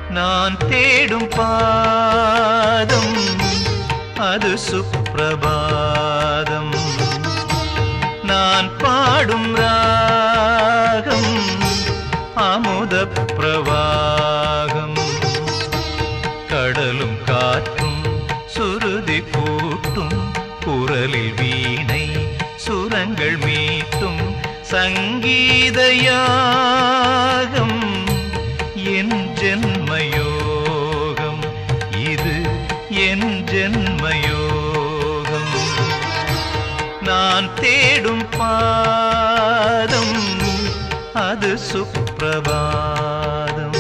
நான் தேடும் பாதம் அது சுப்பிரபாதம் நான் பாடும் ராகம் அமுத பிரவாகம் கடலும் காற்றும் சுருதி கூட்டும் குரலில் வீணை சுரங்கள் மீட்டும் சங்கீதயாகம் என் ஜென்மயோகம் இது என் ஜென்மயோகம் நான் தேடும் பாதம் அது சுப்பிரபாதம்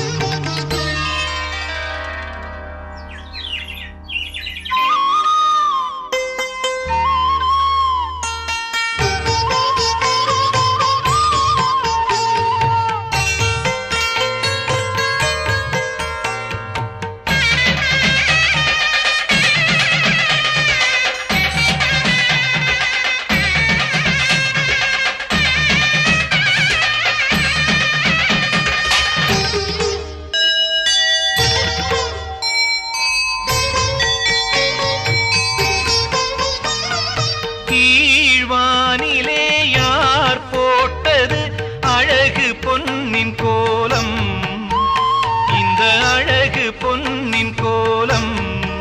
கீழ்வானிலே யார் போட்டது அழகு பொன்னின் கோலம் இந்த அழகு பொன்னின் கோலம்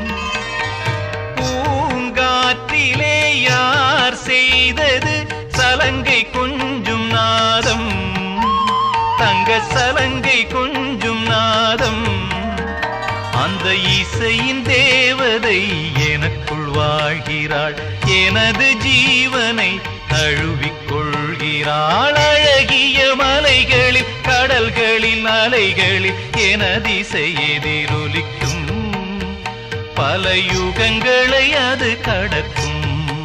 பூங்காற்றிலே யார் செய்தது சலங்கை கொஞ்சும் நாதம் தங்க சலங்கை கொஞ்சும் நாதம் அந்த இசையின் தேவதை எனக்குள் வாழ்கிறாள் எனது ஜீவனை தழுவிக் கொள்கிறாள் அழகிய மலைகளில் கடல்களில் அலைகளில் எனது இசை எதிரொலிக்கும் பல யுகங்களை அது கடக்கும்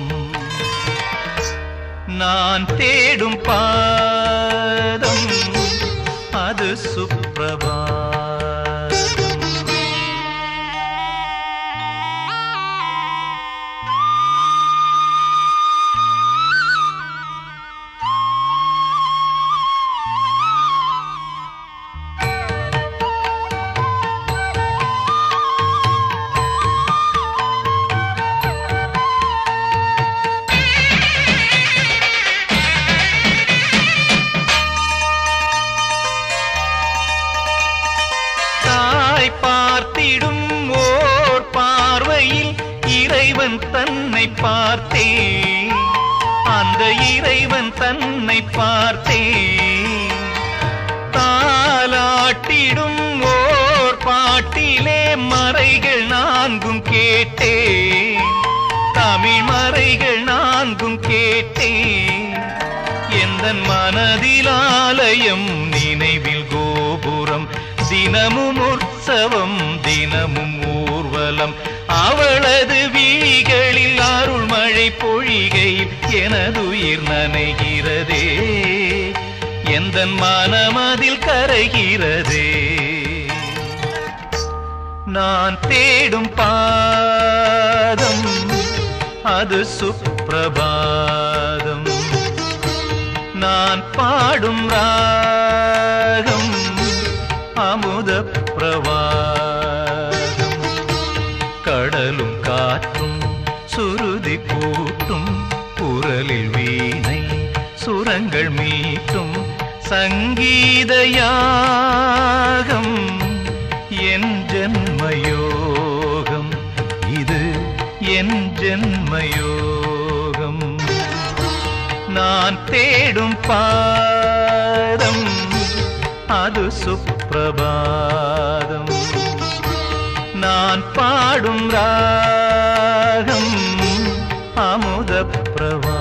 நான் தேடும் பாதம் அது சுப்பிரபாதம் தாய் பார்த்திடும் ஓர் பார்வையில் இறைவன் தன்னை பார்த்தே அந்த இறைவன் தன்னை பார்த்தே தாலாட்டிடும் ஓர் பாட்டிலே மறைகள் நான்கும் கேட்டே தமிழ் மறைகள் நான்கும் கேட்டே எந்த மனதில் ஆலயம் நினைவில் கோபுரம் தினமும் உற்சவம் தினமும் ஊர்வலம் அவளது விழிகளில் அருள் மழை பொழிகையில் எனதுயிர் நனைகிறதே எந்த மனமதில் கரைகிறதே நான் தேடும் பாதம் அது சுப்பிரபாதம் நான் பாடும் ராகம் அமுத பிரவாகம் கடலும் காற்றும் சுருதி கூட்டும் குரலில் வீணை சுரங்கள் மீட்டும் சங்கீதயாகம் என் ஜென்மயோகம் இது என் ஜென்மயோகம் நான் தேடும் பாதம் அது சுப்பிரபாதம் நான் பாடும் ராகம் அமுத பிரவா